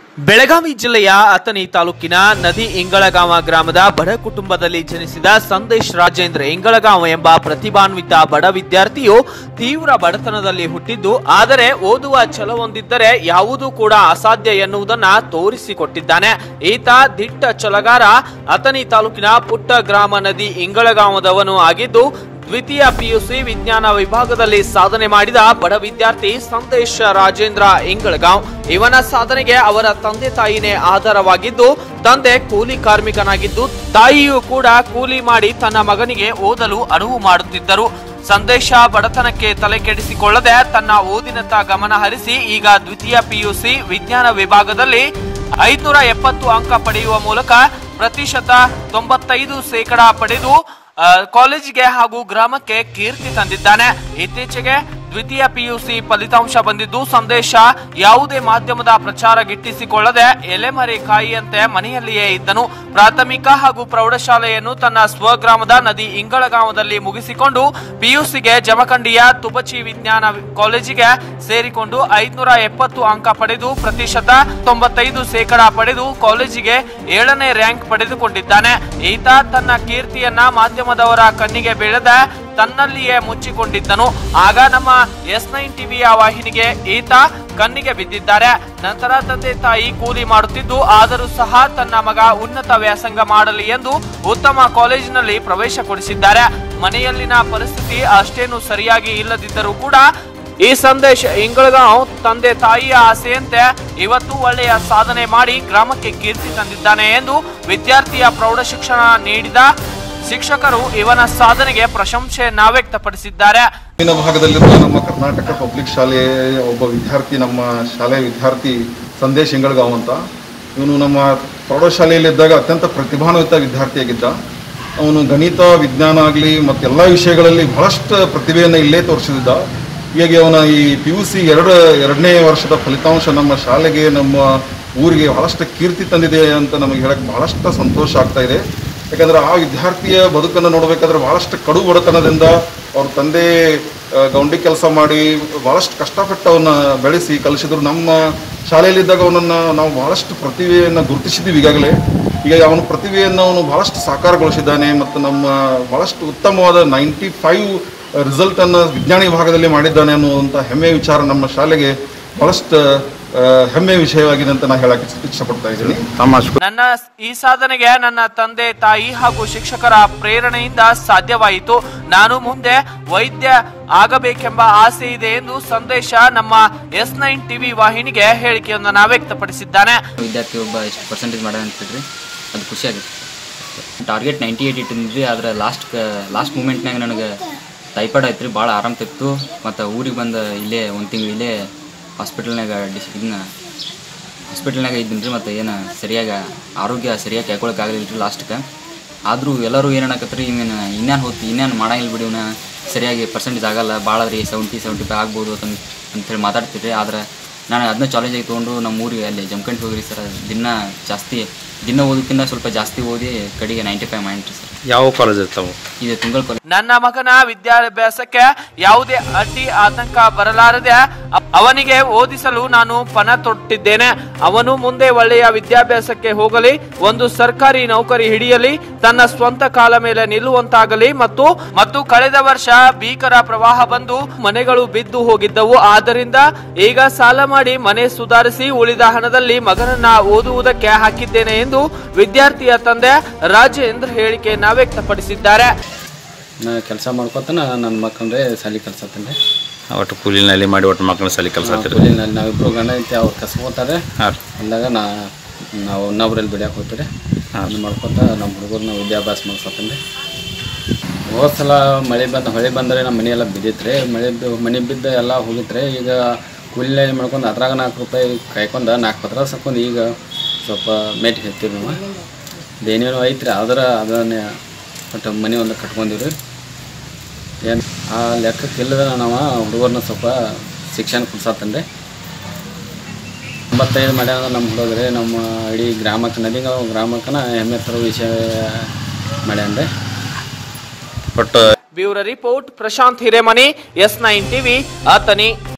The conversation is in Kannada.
ಬೆಳಗಾವಿ ಜಿಲ್ಲೆಯ ಅಥಣಿ ತಾಲೂಕಿನ ನದಿ ಇಂಗಳಗಾಂವ ಗ್ರಾಮದ ಬಡ ಕುಟುಂಬದಲ್ಲಿ ಜನಿಸಿದ ಸಂದೇಶ್ ರಾಜೇಂದ್ರ ಇಂಗಳಗಾಂವ ಎಂಬ ಪ್ರತಿಭಾನ್ವಿತ ಬಡ ವಿದ್ಯಾರ್ಥಿಯು ತೀವ್ರ ಬಡತನದಲ್ಲಿ ಹುಟ್ಟಿದ್ದು ಆದರೆ ಓದುವ ಛಲವೊಂದಿದ್ದರೆ ಯಾವುದೂ ಕೂಡ ಅಸಾಧ್ಯ ಎನ್ನುವುದನ್ನ ತೋರಿಸಿಕೊಟ್ಟಿದ್ದಾನೆ ಈತ ದಿಟ್ಟ ಛಲಗಾರ ಅಥಣಿ ತಾಲೂಕಿನ ಪುಟ್ಟ ಗ್ರಾಮ ನದಿ ಇಂಗಳಗಾಂವದವನು ಆಗಿದ್ದು ದ್ವಿತೀಯ ಪಿಯುಸಿ ವಿಜ್ಞಾನ ವಿಭಾಗದಲ್ಲಿ ಸಾಧನೆ ಮಾಡಿದ ಬಡ ವಿದ್ಯಾರ್ಥಿ ಸಂದೇಶ್ ರಾಜೇಂದ್ರ ಇಂಗಳಗಾಂವ್ ಇವನ ಸಾಧನೆಗೆ ಅವರ ತಂದೆ ತಾಯಿನೇ ಆಧಾರವಾಗಿದ್ದು ತಂದೆ ಕೂಲಿ ಕಾರ್ಮಿಕನಾಗಿದ್ದು ತಾಯಿಯೂ ಕೂಡ ಕೂಲಿ ಮಾಡಿ ತನ್ನ ಮಗನಿಗೆ ಓದಲು ಅನುವು ಮಾಡುತ್ತಿದ್ದರು ಸಂದೇಶ ಬಡತನಕ್ಕೆ ತಲೆ ಕೆಡಿಸಿಕೊಳ್ಳದೆ ತನ್ನ ಓದಿನತ್ತ ಗಮನ ಹರಿಸಿ ಈಗ ದ್ವಿತೀಯ ಪಿಯುಸಿ ವಿಜ್ಞಾನ ವಿಭಾಗದಲ್ಲಿ ಐದುನೂರ ಎಪ್ಪತ್ತು ಅಂಕ ಪಡೆಯುವ ಮೂಲಕ ಪ್ರತಿಶತ ತೊಂಬತ್ತೈದು ಶೇಕಡ ಪಡೆದು ಆ, ಕಾಲೇಜಿಗೆ ಹಾಗೂ ಗ್ರಾಮಕ್ಕೆ ಕೀರ್ತಿ ತಂದಿದ್ದಾನೆ ಇತ್ತೀಚೆಗೆ ದ್ವಿತೀಯ ಪಿಯುಸಿ ಫಲಿತಾಂಶ ಬಂದಿದ್ದು ಸಂದೇಶ ಯಾವುದೇ ಮಾಧ್ಯಮದ ಪ್ರಚಾರ ಗಿಟ್ಟಿಸಿಕೊಳ್ಳದೆ ಎಲೆಮರೆ ಕಾಯಿಯಂತೆ ಮನೆಯಲ್ಲಿಯೇ ಇದ್ದನು ಪ್ರಾಥಮಿಕ ಹಾಗೂ ಪ್ರೌಢಶಾಲೆಯನ್ನು ತನ್ನ ಸ್ವಗ್ರಾಮದ ನದಿ ಇಂಗಳಗಾಂವದಲ್ಲಿ ಮುಗಿಸಿಕೊಂಡು ಪಿಯುಸಿಗೆ ಜಮಖಂಡಿಯ ತುಬಚಿ ವಿಜ್ಞಾನ ವಿ- ಕಾಲೇಜಿಗೆ ಸೇರಿಕೊಂಡು ಐದುನೂರ ಎಪ್ಪತ್ತು ಅಂಕ ಪಡೆದು ಪ್ರತಿಶತ ತೊಂಬತ್ತೈದು ಶೇಕಡ ಪಡೆದು ಕಾಲೇಜಿಗೆ ಏಳನೇ ರ್ಯಾಂಕ್ ಪಡೆದುಕೊಂಡಿದ್ದಾನೆ ಈತ ತನ್ನ ಕೀರ್ತಿಯನ್ನ ಮಾಧ್ಯಮದವರ ಕಣ್ಣಿಗೆ ಬೀಳದ ತನ್ನಲ್ಲಿಯೇ ಮುಚ್ಚಿಕೊಂಡಿದ್ದನು ಆಗ ನಮ್ಮ ಎಸ್ ನೈನ್ ಟಿವಿಯ ವಾಹಿನಿಗೆ ಈತ ಕಣ್ಣಿಗೆ ಬಿದ್ದಿದ್ದಾರೆ ನಂತರ ತಂದೆ ತಾಯಿ ಕೂಲಿ ಮಾಡುತ್ತಿದ್ದು ಆದರೂ ಸಹ ತನ್ನ ಮಗ ಉನ್ನತ ವ್ಯಾಸಂಗ ಮಾಡಲಿ ಎಂದು ಉತ್ತಮ ಕಾಲೇಜಿನಲ್ಲಿ ಪ್ರವೇಶ ಕೊಡಿಸಿದ್ದಾರೆ ಮನೆಯಲ್ಲಿನ ಪರಿಸ್ಥಿತಿ ಅಷ್ಟೇನು ಸರಿಯಾಗಿ ಇಲ್ಲದಿದ್ದರೂ ಕೂಡ ಈ ಸಂದೇಶ ಇಂಗಳಗಾಂವ್ ತಂದೆ ತಾಯಿಯ ಆಸೆಯಂತೆ ಇವತ್ತು ಒಳ್ಳೆಯ ಸಾಧನೆ ಮಾಡಿ ಗ್ರಾಮಕ್ಕೆ ಕೀರ್ತಿ ತಂದಿದ್ದಾನೆ ಎಂದು ವಿದ್ಯಾರ್ಥಿಯ ಪ್ರೌಢ ಶಿಕ್ಷಣ ನೀಡಿದ ಶಿಕ್ಷಕರು ಇವನ ಸಾಧನೆಗೆ ಪ್ರಶಂಸೆಯನ್ನ ವ್ಯಕ್ತಪಡಿಸಿದ್ದಾರೆ ಗ್ರಾಮೀಣ ಭಾಗದಲ್ಲಿರುವ ನಮ್ಮ ಕರ್ನಾಟಕ ಪಬ್ಲಿಕ್ ಶಾಲೆಯ ಒಬ್ಬ ವಿದ್ಯಾರ್ಥಿ ನಮ್ಮ ಶಾಲೆಯ ವಿದ್ಯಾರ್ಥಿ ಸಂದೇಶ್ ಇಂಗಳಗಾಂವ್ ಅಂತ ಇವನು ನಮ್ಮ ಪ್ರೌಢಶಾಲೆಯಲ್ಲಿದ್ದಾಗ ಅತ್ಯಂತ ಪ್ರತಿಭಾನ್ವಿತ ವಿದ್ಯಾರ್ಥಿಯಾಗಿದ್ದ ಅವನು ಗಣಿತ ವಿಜ್ಞಾನ ಆಗಲಿ ಮತ್ತೆಲ್ಲ ವಿಷಯಗಳಲ್ಲಿ ಬಹಳಷ್ಟು ಪ್ರತಿಭೆಯನ್ನು ಇಲ್ಲೇ ತೋರಿಸಿದ್ದ ಹೀಗಾಗಿ ಅವನ ಈ ಪಿ ಯು ಸಿ ಎರಡು ಎರಡನೇ ವರ್ಷದ ಫಲಿತಾಂಶ ನಮ್ಮ ಶಾಲೆಗೆ ನಮ್ಮ ಊರಿಗೆ ಬಹಳಷ್ಟು ಕೀರ್ತಿ ತಂದಿದೆ ಅಂತ ನಮಗೆ ಹೇಳಕ್ಕೆ ಬಹಳಷ್ಟು ಸಂತೋಷ ಆಗ್ತಾ ಇದೆ ಯಾಕಂದ್ರೆ ಆ ವಿದ್ಯಾರ್ಥಿಯ ಬದುಕನ್ನು ನೋಡಬೇಕಾದ್ರೆ ಬಹಳಷ್ಟು ಕಡು ಬಡತನದಿಂದ ಅವ್ರ ತಂದೆ ಆ, ಗೌಂಡಿ ಕೆಲಸ ಮಾಡಿ ಬಹಳಷ್ಟು ಕಷ್ಟಪಟ್ಟು ಅವನ್ನ ಬೆಳೆಸಿ ಕಲಿಸಿದ್ರು ನಮ್ಮ ಶಾಲೆಯಲ್ಲಿದ್ದಾಗ ಅವನನ್ನು ನಾವು ಬಹಳಷ್ಟು ಪ್ರತಿಭೆಯನ್ನು ಗುರುತಿಸಿದ್ದೀವಿ ಈಗಾಗಲೇ ಈಗ ಅವನ ಪ್ರತಿಭೆಯನ್ನು ಅವನು ಬಹಳಷ್ಟು ಸಾಕಾರಗೊಳಿಸಿದ್ದಾನೆ ಮತ್ತು ನಮ್ಮ ಬಹಳಷ್ಟು ಉತ್ತಮವಾದ ನೈಂಟಿ ಫೈವ್ ರಿಸಲ್ಟನ್ನು ವಿಜ್ಞಾನ ವಿಭಾಗದಲ್ಲಿ ಮಾಡಿದ್ದಾನೆ ಅನ್ನುವಂಥ ಹೆಮ್ಮೆಯ ವಿಚಾರ ನಮ್ಮ ಶಾಲೆಗೆ ಬಹಳಷ್ಟು ಆ, ಹೆಮ್ಮೆಯ ವಿಷಯವಾಗಿದೆ ಅಂತ ನಾನು ಹೇಳಕ್ಕೆ ಇಷ್ಟಪಡ್ತಾ ಇದ್ದೀನಿ ನನ್ನ ಈ ಸಾಧನೆಗೆ ನನ್ನ ತಂದೆ ತಾಯಿ ಹಾಗೂ ಶಿಕ್ಷಕರ ಪ್ರೇರಣೆಯಿಂದ ಸಾಧ್ಯವಾಯಿತು ನಾನು ಮುಂದೆ ವೈದ್ಯ ಆಗಬೇಕೆಂಬ ಆಸೆ ಇದೆ ಎಂದು ಸಂದೇಶ ನಮ್ಮ ಎಸ್ ನೈನ್ ಟಿವಿ ವಾಹಿನಿಗೆ ಹೇಳಿಕೆಯೊಂದನ್ನು ವ್ಯಕ್ತಪಡಿಸಿದ್ದಾನೆ ವಿದ್ಯಾರ್ಥಿ ಒಬ್ಬ ಎಷ್ಟು ಪರ್ಸೆಂಟೇಜ್ ಮಾಡ್ಯಾನ ಅಂತಿದ್ರಿ ಅದು ಖುಷಿ ಆಗುತ್ತೆ ಟಾರ್ಗೆಟ್ ನೈಂಟಿ ಏಯ್ಟ್ ಇಟ್ಟಿದ್ರಿ ಆದ್ರೆ ಲಾಸ್ಟ್ ಲಾಸ್ಟ್ ಮೂಮೆಂಟ್ನಾಗ ನನಗೆ ಟೈಫಾಯ್ಡ್ ಆಯ್ತು ರೀ ಭಾಳ ಆರಾಮ ತೆತ್ತು ಮತ್ತು ಊರಿಗೆ ಬಂದು ಇಲ್ಲೇ ಒಂದು ತಿಂಗಳು ಇಲ್ಲೇ ಹಾಸ್ಪಿಟಲ್ನಾಗ ಡಿಸ್ ಇದನ್ನ ಹಾಸ್ಪಿಟಲ್ನಾಗ ಇದ್ದೀನಿ ರೀ ಮತ್ತು ಏನು ಸರಿಯಾಗಿ ಆರೋಗ್ಯ ಸರಿಯಾಗಿ ಕೈಗೊಳಕ್ಕೆ ಆಗಲಿಲ್ಲ ರೀ ಲಾಸ್ಟ್ಗೆ ಆದರೂ ಎಲ್ಲರೂ ಏನು ಹೇಳಕತ್ರಿ ಇವನು ಇನ್ನೇನು ಹೋಗ್ತಿ ಇನ್ನೇನು ಮಾಡಂಗಿಲ್ಲ ಬಿಡಿ ಇವನ ಸರಿಯಾಗಿ ಪರ್ಸೆಂಟೇಜ್ ಆಗಲ್ಲ ಭಾಳ ರೀ ಸೆವೆಂಟಿ ಸೆವೆಂಟಿ ಫೈವ್ ಆಗ್ಬೋದು ಅಂತ ಅಂಥೇಳಿ ಮಾತಾಡ್ತಿದ್ರಿ ಆದ್ರೆ ನಾನು ಅದನ್ನ ಚಾಲೆಂಜಾಗಿ ತೊಗೊಂಡು ನಮ್ಮ ಊರಿಗೆ ಅಲ್ಲಿ ಜಮ್ಕಂಡ್ ಹೋಗಿರಿ ಸರ್ ದಿನ ಜಾಸ್ತಿ ದಿನ ಓದೋಕ್ಕಿಂತ ಸ್ವಲ್ಪ ಜಾಸ್ತಿ ಓದಿ ಕಡೆಗೆ ನೈಂಟಿ ಫೈವ್ ಮಾಡಿರಿ ಸರ್ ಯಾವ ಕಾಲೇಜ್ ಇರ್ತಾವೆ ಇದು ತುಂಗಲ್ ಕಾಲೇಜ್ ನನ್ನ ಮಗನ ವಿದ್ಯಾಭ್ಯಾಸಕ್ಕೆ ಯಾವುದೇ ಅಡ್ಡಿ ಆತಂಕ ಬರಲಾರದೆ ಅ- ಅವನಿಗೆ ಓದಿಸಲು ನಾನು ಪಣ ತೊಟ್ಟಿದ್ದೇನೆ ಅವನು ಮುಂದೆ ಒಳ್ಳೆಯ ವಿದ್ಯಾಭ್ಯಾಸಕ್ಕೆ ಹೋಗಲಿ ಒಂದು ಸರ್ಕಾರಿ ನೌಕರಿ ಹಿಡಿಯಲಿ ತನ್ನ ಸ್ವಂತ ಕಾಲ ಮೇಲೆ ನಿಲ್ಲುವಂತಾಗಲಿ ಮತ್ತು ಮತ್ತು ಕಳೆದ ವರ್ಷ ಭೀಕರ ಪ್ರವಾಹ ಬಂದು ಮನೆಗಳು ಬಿದ್ದು ಹೋಗಿದ್ದವು ಆದ್ದರಿಂದ ಈಗ ಸಾಲ ಮಾಡಿ ಮನೆ ಸುಧಾರಿಸಿ ಉಳಿದ ಹಣದಲ್ಲಿ ಮಗನನ್ನ ಓದುವುದಕ್ಕೆ ಹಾಕಿದ್ದೇನೆ ಎಂದು ವಿದ್ಯಾರ್ಥಿಯ ತಂದೆ ರಾಜೇಂದ್ರ ಹೇಳಿಕೆಯನ್ನ ವ್ಯಕ್ತಪಡಿಸಿದ್ದಾರೆ ನಾ ಕೆಲಸ ಮಾಡ್ಕೊತಾನ ನನ್ನ ಮಕ್ಕಂದ್ರೆ ಸಾಲಿ ಕಲ್ಸತ್ತೇನೆ ಒಟ್ಟು ಕೂಲಿನಲ್ಲಿ ಮಾಡಿ ಒಟ್ಟು ಮಕ್ಕಳ ಸಲಿ ಕೆಲಸ ಆಗ್ತಿರಿ ಕೂಲಿನಲ್ಲಿ ನಾವಿಬ್ರು ಗಂಡ ಐತಿ ಅವ್ರು ಕಸ್ಕೋತಾರೆ ಹಾಂ ರೀ ಅಂದಾಗ ನಾ ನಾವು ಇನ್ನೊಬ್ರಲ್ಲಿ ಬೆಳೆಯಕ್ಕೆ ಹೋಗ್ತಾರೆ ಅದು ಮಾಡ್ಕೊತ ನಮ್ಮ ಹುಡುಗರನ್ನ ವಿದ್ಯಾಭ್ಯಾಸ ಮಾಡ್ಸತ್ತೇನೆ ಹೋದ ಸಲ ಮಳೆ ಬಂದು ಹೊಳೆ ಬಂದರೆ ನಮ್ಮ ಮನೆಯೆಲ್ಲ ಬಿದ್ದಿತ್ತು ರೀ ಮಳೆ ಬಿ ಮನೆ ಬಿದ್ದು ಎಲ್ಲ ಹೋಗಿತ್ತು ಈಗ ಕೂಲಿನಲ್ಲಿ ಮಾಡ್ಕೊಂಡು ಅದ್ರಾಗ ನಾಲ್ಕು ರೂಪಾಯಿ ಕಾಯ್ಕೊಂಡು ನಾಲ್ಕು ಪತ್ರ ಸಾಕೊಂಡು ಈಗ ಸ್ವಲ್ಪ ಮೇಟ್ ಹೇಳ್ತೀವಿ ನಾವು ಅದೇನೇನೋ ಐತ್ರಿ ಆದ್ರೆ ಅದನ್ನೇ ಒಟ್ಟು ಮನೆ ಒಂದು ಕಟ್ಕೊಂಡಿವಿ ರೀ ಏನು ಆ ಲೆಕ್ಕಕ್ಕೆ ಇಲ್ಲದ ನಾವು ಹುಡುಗರನ್ನ ಸ್ವಲ್ಪ ಶಿಕ್ಷಣ ಕೊಡ್ಸತ್ತಂದ್ರೆ ಒಂಬತ್ತೈದು ಮಾಡ್ಯಾನ ನಮ್ಮ ಹುಡುಗರೆ ನಮ್ಮ ಇಡೀ ಗ್ರಾಮಕ್ಕೆ ನದಿಗ ಗ್ರಾಮಕ್ಕನ ಹೆಮ್ಮೆ ತರೋ ವಿಷಯ ಮಾಡ್ಯಾನ್ರಿ ಒಟ್ಟು bureau report Prashant Hiremani S nine TV ಆತನಿ